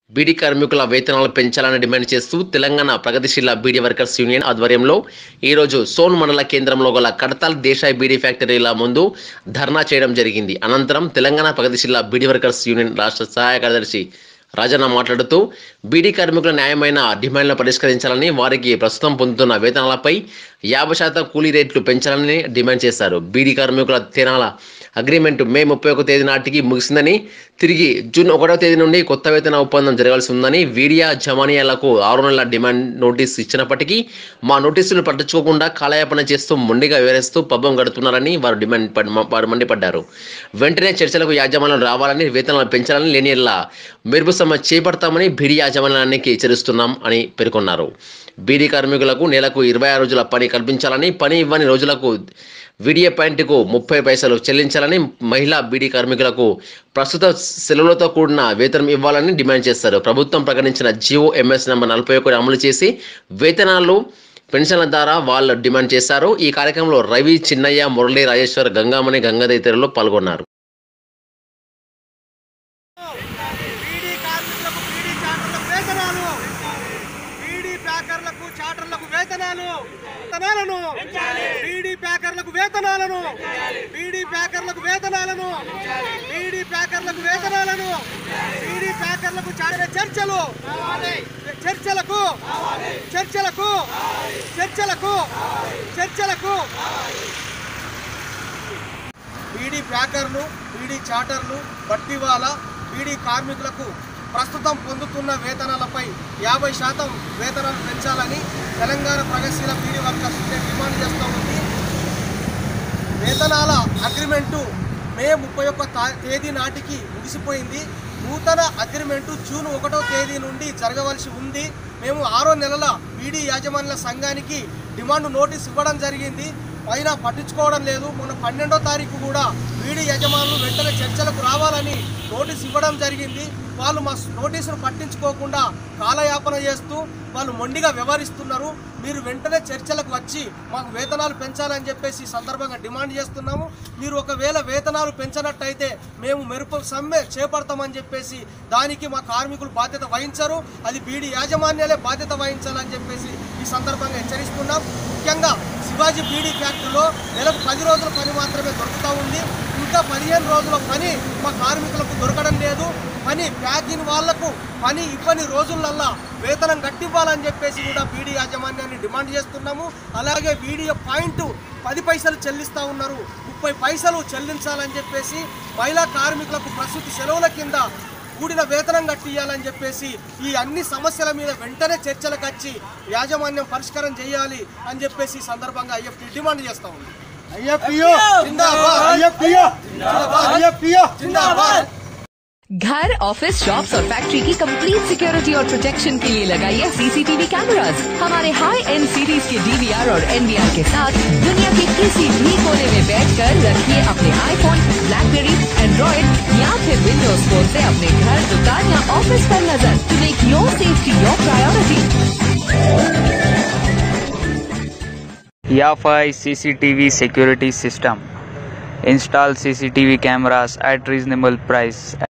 బీడీ కార్మికుల వేతనాలు పెంచాలని డిమాండ్ చేస్తూ తెలంగాణ ప్రగతిశీల బీడీ వర్కర్స్ యూనియన్ ఆధ్వర్యంలో ఈరోజు సోన్ మండల కేంద్రంలో గల కడతాల్ దేశాయ్ బీడీ ఫ్యాక్టరీల ముందు ధర్నా చేయడం జరిగింది అనంతరం తెలంగాణ ప్రగతిశీల బీడీ వర్కర్స్ యూనియన్ రాష్ట్ర సహాయ కార్యదర్శి రాజన్న మాట్లాడుతూ బీడీ కార్మికుల న్యాయమైన డిమాండ్లను పరిష్కరించాలని వారికి ప్రస్తుతం పొందుతున్న వేతనాలపై యాభై శాతం కూలీ రేట్లు పెంచాలని డిమాండ్ చేశారు బీడీ కార్మికుల తెనాల అగ్రిమెంట్ మే ముప్పై ఒక తేదీ నాటికి ముగిసిందని తిరిగి జూన్ ఒకటవ తేదీ నుండి కొత్త వేతన ఒప్పందం జరగాల్సి ఉందని వీడియా జమానియాలకు ఆరు నెలల డిమాండ్ నోటీస్ ఇచ్చినప్పటికీ మా నోటీసులు పట్టించుకోకుండా కాలయాపన చేస్తూ మొండిగా వివరిస్తూ పబ్బం గడుతున్నారని వారు డిమాండ్ పడ్- వారు మండిపడ్డారు వెంటనే చర్చలకు యాజమాన్యం రావాలని వేతనాలు పెంచాలని లేని ఎడల మెరుపు సమ్మె చేపడతామని బీడీ యాజమాన్యానికి హెచ్చరిస్తున్నాం అని పేర్కొన్నారు బీడీ కార్మికులకు నెలకు ఇరవై ఆరు రోజుల పని కల్పించాలని పని ఇవ్వని రోజులకు వీడియో పాయింట్కు ముప్పై పైసలు చెల్లించాలని మహిళా బీడీ కార్మికులకు ప్రస్తుత సెలవులతో కూడిన వేతనం ఇవ్వాలని డిమాండ్ చేస్తారు ప్రభుత్వం ప్రకటించిన జియో ఎంఎస్ నెంబర్ నలభై ఒకటి అమలు చేసి వేతనాలు పెన్షన్ల ద్వారా వాళ్ళు డిమాండ్ చేశారు ఈ కార్యక్రమంలో రవి చిన్నయ్య మురళి రాజేశ్వర్ గంగామణి గంగాధర్ ఇతరులు పాల్గొన్నారు బీడీ కార్మికులకు బీడీ చాటర్లకు వేతనాలు బీడీ ప్యాకర్లకు చాటర్లకు వేతనాలు వేతనాలను బీడీ ప్యాకర్లకు వేతనాలను బీడీ ప్యాకర్లకు వేతనాలను బీడీ ప్యాకర్లకు వేతనాలను బీడీ ప్యాకర్లకు చాటిన చర్చలు చర్చలకు చర్చలకు చర్చలకు చర్చలకు బీడీ ప్యాకర్లు బీడీ చాటర్లు బట్టివాల బీడీ కార్మికులకు ప్రస్తుతం పొందుతున్న వేతనాలపై యాభై శాతం వేతనాలు పెంచాలని తెలంగాణ ప్రగతిశీల బీడీ వర్కర్స్ యూనియన్ డిమాండ్ చేస్తూ ఉంది వేతనాల అగ్రిమెంటు మే ముప్పై ఒక్క తా- తేదీ నాటికి ముగిసిపోయింది నూతన అగ్రిమెంటు జూన్ ఒకటో తేదీ నుండి జరగవలసి ఉంది మేము ఆరో నెలల బీడీ యాజమాన్యాల సంఘానికి డిమాండ్ నోటీస్ ఇవ్వడం జరిగింది పైన పట్టించుకోవడం లేదు మొన్న పన్నెండో తారీఖు కూడా బీడీ యజమానులు వెంటనే చర్చలకు రావాలని నోటీస్ ఇవ్వడం జరిగింది వాళ్ళు మా నోటీసును పట్టించుకోకుండా కాలయాపన చేస్తూ వాళ్ళు మొండిగా వ్యవహరిస్తున్నారు మీరు వెంటనే చర్చలకు వచ్చి మాకు వేతనాలు పెంచాలని చెప్పేసి ఈ సందర్భంగా డిమాండ్ చేస్తున్నాము మీరు ఒకవేళ వేతనాలు పెంచనట్టయితే మేము మెరుపు సమ్మె చేపడతామని చెప్పేసి దానికి మా కార్మికులు బాధ్యత వహించరు అది బీడీ యాజమాన్యాలే బాధ్యత వహించాలని చెప్పేసి ఈ సందర్భంగా హెచ్చరిస్తున్నాం ముఖ్యంగా శివాజీ బీడీ ఫ్యాక్టరీలో నెలకు పది రోజుల పని మాత్రమే దొరుకుతూ ఉంది ఇంకా పదిహేను రోజుల పని మా కార్మికులకు దొరకడం లేదు పని ప్యాకింగ్ వాళ్లకు పని ఇవ్వని రోజులల్లా వేతనం కట్టివ్వాలని చెప్పేసి కూడా బీడీ యాజమాన్యాన్ని డిమాండ్ చేస్తున్నాము అలాగే వీడియో పాయింట్ పది పైసలు చెల్లిస్తూ ఉన్నారు ముప్పై పైసలు చెల్లించాలని చెప్పేసి మహిళా కార్మికులకు ప్రసూతి సెలవుల కింద కూడిన వేతనం కట్టియాలని చెప్పేసి ఈ అన్ని సమస్యల మీద వెంటనే చర్చలకు వచ్చి యాజమాన్యం పరిష్కారం చేయాలి అని చెప్పేసి ఈ సందర్భంగా ఐఎఫ్టీ డిమాండ్ చేస్తా ఉంది ఐఎఫ్పిఓ జిందాబాద్ ఐఎఫ్పిఓ ఐఎఫ్పిఓ జిందాబాద్ घर ऑफिस शॉप्स और फैक्ट्री की कंप्लीट सिक्योरिटी और प्रोटेक्शन के लिए लगाइए सीसीटीवी कैमरास हमारे हाई एंड सीरीज के डीवीआर और एनवीआर के साथ दुनिया के किसी भी कोने में बैठकर रखिए अपने आईफोन ब्लैकबेरी एंड्रॉइड या फिर विंडोज फोन से अपने घर दुकान या ऑफिस पर नजर to make your safety your priority YAFI CCTV security system. Install CCTV cameras at reasonable price